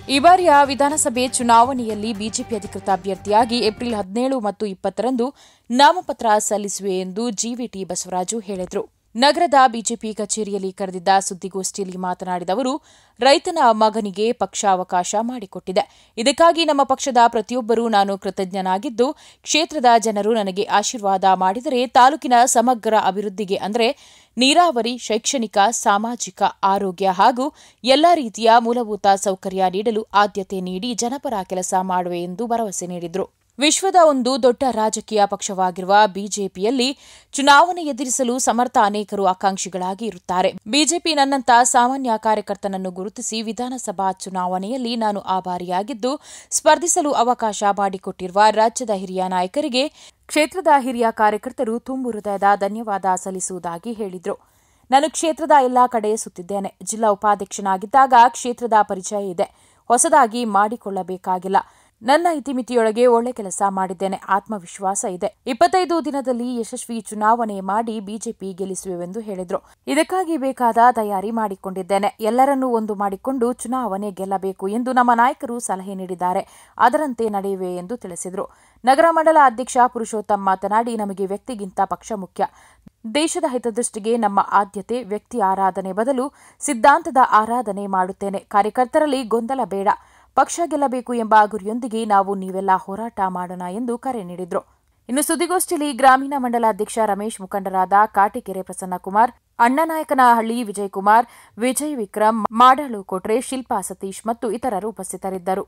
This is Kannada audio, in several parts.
ಈ ಬಾರಿಯ ವಿಧಾನಸಭೆ ಚುನಾವಣೆಯಲ್ಲಿ ಬಿಜೆಪಿ ಅಧಿಕೃತ ಅಭ್ಯರ್ಥಿಯಾಗಿ ಏಪ್ರಿಲ್ ಹದಿನೇಳು ಮತ್ತು ಇಪ್ಪತ್ತರಂದು ನಾಮಪತ್ರ ಸಲ್ಲಿಸುವೆ ಎಂದು ಜಿವಿಟಿ ಬಸವರಾಜು ಹೇಳಿದರು ನಗರದ ಬಿಜೆಪಿ ಕಚೇರಿಯಲ್ಲಿ ಕರೆದಿದ್ದ ಸುದ್ದಿಗೋಷ್ಠಿಯಲ್ಲಿ ಮಾತನಾಡಿದ ಅವರು ರೈತನ ಮಗನಿಗೆ ಪಕ್ಷ ಅವಕಾಶ ಮಾಡಿಕೊಟ್ಟಿದೆ ಇದಕ್ಕಾಗಿ ನಮ್ಮ ಪಕ್ಷದ ಪ್ರತಿಯೊಬ್ಬರೂ ನಾನು ಕೃತಜ್ಞನಾಗಿದ್ದು ಕ್ಷೇತ್ರದ ಜನರು ನನಗೆ ಆಶೀರ್ವಾದ ಮಾಡಿದರೆ ತಾಲೂಕಿನ ಸಮಗ್ರ ಅಭಿವೃದ್ಧಿಗೆ ಅಂದರೆ ನೀರಾವರಿ ಶೈಕ್ಷಣಿಕ ಸಾಮಾಜಿಕ ಆರೋಗ್ಯ ಹಾಗೂ ಎಲ್ಲಾ ರೀತಿಯ ಮೂಲಭೂತ ಸೌಕರ್ಯ ನೀಡಲು ಆದ್ಯತೆ ನೀಡಿ ಜನಪರ ಕೆಲಸ ಮಾಡುವೆ ಎಂದು ಭರವಸೆ ನೀಡಿದರು ವಿಶ್ವದ ಒಂದು ದೊಡ್ಡ ರಾಜಕೀಯ ಪಕ್ಷವಾಗಿರುವ ಬಿಜೆಪಿಯಲ್ಲಿ ಚುನಾವಣೆ ಎದುರಿಸಲು ಸಮರ್ಥ ಅನೇಕರು ಆಕಾಂಕ್ಷಿಗಳಾಗಿ ಇರುತ್ತಾರೆ ಬಿಜೆಪಿ ನನ್ನಂತ ಸಾಮಾನ್ಯ ಕಾರ್ಯಕರ್ತನನ್ನು ಗುರುತಿಸಿ ವಿಧಾನಸಭಾ ಚುನಾವಣೆಯಲ್ಲಿ ನಾನು ಆಭಾರಿಯಾಗಿದ್ದು ಸ್ಪರ್ಧಿಸಲು ಅವಕಾಶ ಮಾಡಿಕೊಟ್ಟಿರುವ ರಾಜ್ಯದ ಹಿರಿಯ ನಾಯಕರಿಗೆ ಕ್ಷೇತ್ರದ ಹಿರಿಯ ಕಾರ್ಯಕರ್ತರು ತುಂಬು ಹೃದಯದ ಧನ್ಯವಾದ ಸಲ್ಲಿಸುವುದಾಗಿ ಹೇಳಿದರು ನಾನು ಕ್ಷೇತ್ರದ ಎಲ್ಲಾ ಕಡೆ ಸುತ್ತಿದ್ದೇನೆ ಜಿಲ್ಲಾ ಉಪಾಧ್ಯಕ್ಷನಾಗಿದ್ದಾಗ ಕ್ಷೇತ್ರದ ಪರಿಚಯ ಇದೆ ಹೊಸದಾಗಿ ಮಾಡಿಕೊಳ್ಳಬೇಕಾಗಿಲ್ಲ ನನ್ನ ಇತಿಮಿತಿಯೊಳಗೆ ಒಳ್ಳೆ ಕೆಲಸ ಮಾಡಿದ್ದೇನೆ ಆತ್ಮವಿಶ್ವಾಸ ಇದೆ ಇಪ್ಪತ್ತೈದು ದಿನದಲ್ಲಿ ಯಶಸ್ವಿ ಚುನಾವಣೆ ಮಾಡಿ ಬಿಜೆಪಿ ಗೆಲ್ಲಿಸುವೆವೆಂದು ಹೇಳಿದರು ಇದಕ್ಕಾಗಿ ಬೇಕಾದ ತಯಾರಿ ಮಾಡಿಕೊಂಡಿದ್ದೇನೆ ಎಲ್ಲರನ್ನೂ ಒಂದು ಮಾಡಿಕೊಂಡು ಚುನಾವಣೆ ಗೆಲ್ಲಬೇಕು ಎಂದು ನಮ್ಮ ನಾಯಕರು ಸಲಹೆ ನೀಡಿದ್ದಾರೆ ಅದರಂತೆ ನಡೆಯುವೆ ಎಂದು ತಿಳಿಸಿದರು ನಗರ ಮಂಡಲ ಅಧ್ಯಕ್ಷ ಪುರುಷೋತ್ತಮ್ ಮಾತನಾಡಿ ನಮಗೆ ವ್ಯಕ್ತಿಗಿಂತ ಪಕ್ಷ ಮುಖ್ಯ ದೇಶದ ಹಿತದೃಷ್ಟಿಗೆ ನಮ್ಮ ಆದ್ಯತೆ ವ್ಯಕ್ತಿ ಆರಾಧನೆ ಬದಲು ಸಿದ್ಧಾಂತದ ಆರಾಧನೆ ಮಾಡುತ್ತೇನೆ ಕಾರ್ಯಕರ್ತರಲ್ಲಿ ಗೊಂದಲ ಬೇಡ ಪಕ್ಷ ಗೆಲ್ಲಬೇಕು ಎಂಬ ಗುರಿಯೊಂದಿಗೆ ನಾವು ನೀವೆಲ್ಲ ಹೋರಾಟ ಮಾಡೋಣ ಎಂದು ಕರೆ ನೀಡಿದರು ಇನ್ನು ಸುದ್ದಿಗೋಷ್ಠಿಯಲ್ಲಿ ಗ್ರಾಮೀಣ ಮಂಡಲ ಅಧ್ಯಕ್ಷ ರಮೇಶ್ ಮುಖಂಡರಾದ ಕಾಟಿಕೆರೆ ಪ್ರಸನ್ನಕುಮಾರ್ ಅಣ್ಣನಾಯಕನಹಳ್ಳಿ ವಿಜಯಕುಮಾರ್ ವಿಜಯ್ ವಿಕ್ರಮ್ ಮಾಡಾಳು ಕೊಟ್ರೆ ಶಿಲ್ಪಾ ಸತೀಶ್ ಮತ್ತು ಇತರರು ಉಪಸ್ಥಿತರಿದ್ದರು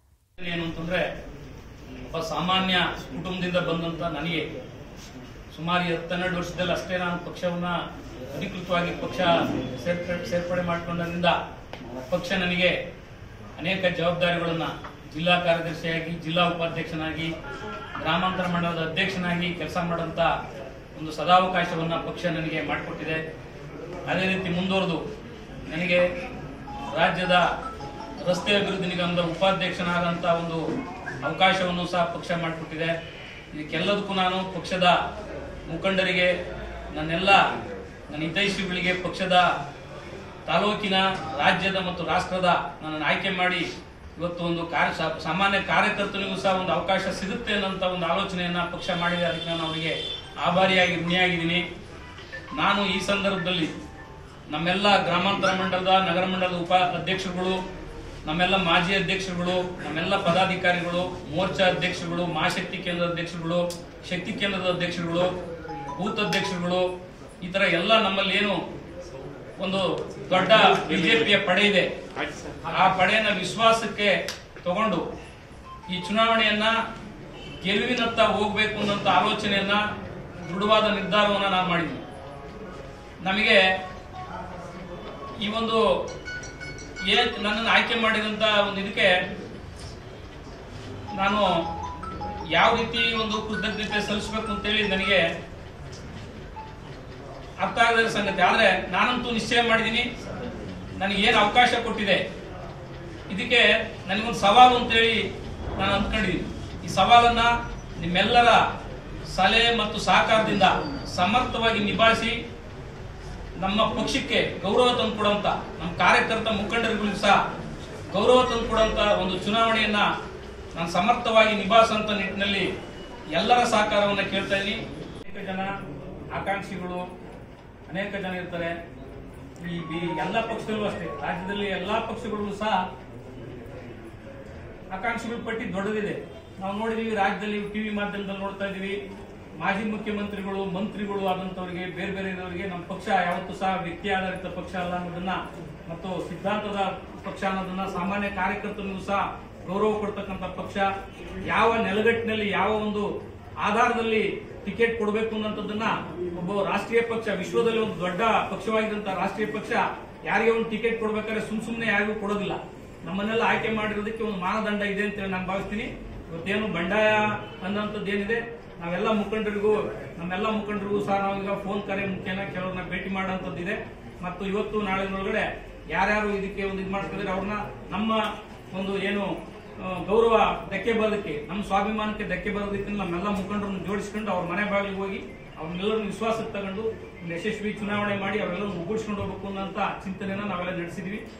ಏನು ಅಂತಂದ್ರೆ ಒಬ್ಬ ಸಾಮಾನ್ಯ ಕುಟುಂಬದಿಂದ ಬಂದಂತ ನನಗೆ ಸುಮಾರು ಹತ್ತೆರಡು ವರ್ಷದಲ್ಲಿ ಅಷ್ಟೇ ನಾನು ಪಕ್ಷವನ್ನ ಅಧಿಕೃತವಾಗಿ ಪಕ್ಷ ಸೇರ್ಪ- ಸೇರ್ಪಡೆ ಮಾಡಿಕೊಂಡರಿಂದ ಪಕ್ಷ ನನಗೆ ಅನೇಕ ಜವಾಬ್ದಾರಿಗಳನ್ನ ಜಿಲ್ಲಾ ಕಾರ್ಯದರ್ಶಿಯಾಗಿ ಜಿಲ್ಲಾ ಉಪಾಧ್ಯಕ್ಷನಾಗಿ ಗ್ರಾಮಾಂತರ ಮಂಡಲದ ಅಧ್ಯಕ್ಷನಾಗಿ ಕೆಲಸ ಮಾಡಂತ ಒಂದು ಸದಾವಕಾಶವನ್ನ ಪಕ್ಷ ನನಗೆ ಮಾಡಿಕೊಟ್ಟಿದೆ ಅದೇ ರೀತಿ ಮುಂದುವರೆದು ನನಗೆ ರಾಜ್ಯದ ರಸ್ತೆ ಅಭಿವೃದ್ಧಿ ನಿಗಮದ ಉಪಾಧ್ಯಕ್ಷನಾದಂತ ಒಂದು ಅವಕಾಶವನ್ನು ಸಹ ಪಕ್ಷ ಮಾಡಿಕೊಟ್ಟಿದೆ ಇದಕ್ಕೆಲ್ಲದಕ್ಕೂ ನಾನು ಪಕ್ಷದ ಮುಖಂಡರಿಗೆ ನನ್ನೆಲ್ಲ ನನ್ನ ಹಿತೈಷಿಗಳಿಗೆ ಪಕ್ಷದ ತಾಲೂಕಿನ ರಾಜ್ಯದ ಮತ್ತು ರಾಷ್ಟ್ರದ ನನ್ನನ್ನು ಆಯ್ಕೆ ಮಾಡಿ ಇವತ್ತು ಒಂದು ಕಾರ್ಯ ಸಾ- ಸಾಮಾನ್ಯ ಕಾರ್ಯಕರ್ತನಿಗೂ ಸಹ ಒಂದು ಅವಕಾಶ ಸಿಗುತ್ತೆ ಅನ್ನೋಂಥ ಒಂದು ಆಲೋಚನೆಯನ್ನ ಪಕ್ಷ ಮಾಡಿದೆ ಅದಕ್ಕೆ ನಾನು ಅವರಿಗೆ ಆಭಾರಿಯಾಗಿ ಋಣಿಯಾಗಿದ್ದೀನಿ ನಾನು ಈ ಸಂದರ್ಭದಲ್ಲಿ ನಮ್ಮೆಲ್ಲ ಗ್ರಾಮಾಂತರ ಮಂಡಲದ ನಗರ ಮಂಡಲದ ಉಪ ಅಧ್ಯಕ್ಷರುಗಳು ನಮ್ಮೆಲ್ಲ ಮಾಜಿ ಅಧ್ಯಕ್ಷರುಗಳು ನಮ್ಮೆಲ್ಲ ಪದಾಧಿಕಾರಿಗಳು ಮೋರ್ಚಾ ಅಧ್ಯಕ್ಷರುಗಳು ಮಹಾಶಕ್ತಿ ಕೇಂದ್ರದ ಅಧ್ಯಕ್ಷರುಗಳು ಶಕ್ತಿ ಕೇಂದ್ರದ ಅಧ್ಯಕ್ಷರುಗಳು ಬೂತ್ ಅಧ್ಯಕ್ಷರುಗಳು ಈ ತರ ಎಲ್ಲ ನಮ್ಮಲ್ಲಿ ಏನು ಒಂದು ದೊಡ್ಡ ಬಿಜೆಪಿಯ ಪಡೆ ಇದೆ ಆ ಪಡೆಯನ್ನ ವಿಶ್ವಾಸಕ್ಕೆ ತಗೊಂಡು ಈ ಚುನಾವಣೆಯನ್ನ ಗೆಲುವಿನತ್ತ ಹೋಗ್ಬೇಕು ಅನ್ನೋಂಥ ಆಲೋಚನೆಯನ್ನ ದೃಢವಾದ ನಿರ್ಧಾರವನ್ನ ನಾನು ಮಾಡಿದ್ದೀನಿ ನಮಗೆ ಈ ಒಂದು ಏನ್ ನನ್ನನ್ನು ಆಯ್ಕೆ ಮಾಡಿದಂತ ಒಂದು ಇದಕ್ಕೆ ನಾನು ಯಾವ ರೀತಿ ಒಂದು ಕೃತಜ್ಞತೆ ಸಲ್ಲಿಸಬೇಕು ಅಂತೇಳಿ ನನಗೆ ಅರ್ಥ ಆಗದ ಸಂಗತಿ ಆದ್ರೆ ನಾನಂತೂ ನಿಶ್ಚಯ ಮಾಡಿದ್ದೀನಿ ನನಗೆ ಏನು ಅವಕಾಶ ಕೊಟ್ಟಿದೆ ಇದಕ್ಕೆ ನನಗೊಂದು ಸವಾಲು ಅಂತೇಳಿ ನಾನು ಅಂದ್ಕೊಂಡಿದ್ದೀನಿ ಈ ಸವಾಲನ್ನ ನಿಮ್ಮೆಲ್ಲರ ಸಲಹೆ ಮತ್ತು ಸಹಕಾರದಿಂದ ಸಮರ್ಥವಾಗಿ ನಿಭಾಯಿಸಿ ನಮ್ಮ ಪಕ್ಷಕ್ಕೆ ಗೌರವ ತಂದುಕೊಡುವಂತ ನಮ್ಮ ಕಾರ್ಯಕರ್ತ ಮುಖಂಡರುಗಳಿಗೂ ಸಹ ಗೌರವ ತಂದುಕೊಡುವಂತ ಒಂದು ಚುನಾವಣೆಯನ್ನ ನಾನು ಸಮರ್ಥವಾಗಿ ನಿಭಾಯಿಸುವಂತ ನಿಟ್ಟಿನಲ್ಲಿ ಎಲ್ಲರ ಸಹಕಾರವನ್ನ ಕೇಳ್ತಾ ಇದ್ದೀನಿ ಅನೇಕ ಜನ ಆಕಾಂಕ್ಷಿಗಳು ಅನೇಕ ಜನ ಇರ್ತಾರೆ ಈ ಬಿ- ಎಲ್ಲ ಪಕ್ಷದಲ್ಲೂ ಅಷ್ಟೇ ರಾಜ್ಯದಲ್ಲಿ ಎಲ್ಲಾ ಪಕ್ಷಗಳಲ್ಲೂ ಸಹ ಆಕಾಂಕ್ಷಿಗಳ ಪಟ್ಟಿ ದೊಡ್ಡದಿದೆ ನಾವು ನೋಡಿದೀವಿ ರಾಜ್ಯದಲ್ಲಿ ಟಿವಿ ಮಾಧ್ಯಮದಲ್ಲಿ ನೋಡ್ತಾ ಇದೀವಿ ಮಾಜಿ ಮುಖ್ಯಮಂತ್ರಿಗಳು ಮಂತ್ರಿಗಳು ಆದಂತವರಿಗೆ ಬೇರೆ ಬೇರೆ ಇರೋರಿಗೆ ನಮ್ಮ ಪಕ್ಷ ಯಾವತ್ತೂ ಸಹ ವ್ಯಕ್ತಿ ಆಧಾರಿತ ಪಕ್ಷ ಅಲ್ಲ ಅನ್ನೋದನ್ನ ಮತ್ತು ಸಿದ್ಧಾಂತದ ಪಕ್ಷ ಅನ್ನೋದನ್ನ ಸಾಮಾನ್ಯ ಕಾರ್ಯಕರ್ತರಿಗೂ ಸಹ ಗೌರವ ಕೊಡ್ತಕ್ಕಂಥ ಪಕ್ಷ ಯಾವ ನೆಲಗಟ್ಟಿನಲ್ಲಿ ಯಾವ ಒಂದು ಆಧಾರದಲ್ಲಿ ಟಿಕೆಟ್ ಕೊಡಬೇಕು ಅನ್ನೋಂಥದ್ದನ್ನ ಒಬ್ಬ ರಾಷ್ಟ್ರೀಯ ಪಕ್ಷ ವಿಶ್ವದಲ್ಲಿ ಒಂದು ದೊಡ್ಡ ಪಕ್ಷವಾಗಿದ್ದಂತ ರಾಷ್ಟ್ರೀಯ ಪಕ್ಷ ಯಾರಿಗೆ ಒಂದು ಟಿಕೆಟ್ ಕೊಡ್ಬೇಕಾದ್ರೆ ಸುಮ್ ಸುಮ್ನೆ ಯಾರಿಗೂ ಕೊಡೋದಿಲ್ಲ ನಮ್ಮನ್ನೆಲ್ಲ ಆಯ್ಕೆ ಮಾಡಿರೋದಕ್ಕೆ ಒಂದು ಮಾನದಂಡ ಇದೆ ಅಂತ ಹೇಳಿ ನಾನು ಭಾವಿಸ್ತೀನಿ ಇವತ್ತೇನು ಬಂಡಾಯ ಅನ್ನೋಂಥದ್ದು ಏನಿದೆ ನಾವೆಲ್ಲ ಮುಖಂಡರಿಗೂ ನಮ್ಮೆಲ್ಲ ಮುಖಂಡರಿಗೂ ಸಹ ನಾವೀಗ ಫೋನ್ ಕರೆ ಮುಖೇನ ಕೆಲವ್ರನ್ನ ಭೇಟಿ ಮಾಡೋಂಥದ್ದಿದೆ ಮತ್ತು ಇವತ್ತು ನಾಳೆ ಒಳಗಡೆ ಯಾರ್ಯಾರು ಇದಕ್ಕೆ ಒಂದು ಇದು ಮಾಡ್ತಿದ್ರೆ ಅವ್ರನ್ನ ನಮ್ಮ ಒಂದು ಏನು ಆ, ಗೌರವ ಧಕ್ಕೆ ಬರೋದಕ್ಕೆ ನಮ್ಮ ಸ್ವಾಭಿಮಾನಕ್ಕೆ ಧಕ್ಕೆ ಬರೋದಕ್ಕೆ ನಮ್ಮೆಲ್ಲ ಮುಖಂಡರನ್ನು ಜೋಡಿಸ್ಕೊಂಡು ಅವ್ರ ಮನೆ ಬಾಗಿಲಿಗೆ ಹೋಗಿ ಅವ್ರನ್ನೆಲ್ಲರನ್ನು ವಿಶ್ವಾಸಕ್ಕೆ ತಗೊಂಡು ಒಂದು ಯಶಸ್ವಿ ಚುನಾವಣೆ ಮಾಡಿ ಅವರೆಲ್ಲರೂ ಒಗ್ಗೂಡಿಸ್ಕೊಂಡು ಹೋಗ್ಬೇಕು ಅನ್ನೋಂಥ ಚಿಂತನೆನ ನಾವೆಲ್ಲ ನಡೆಸಿದ್ವಿ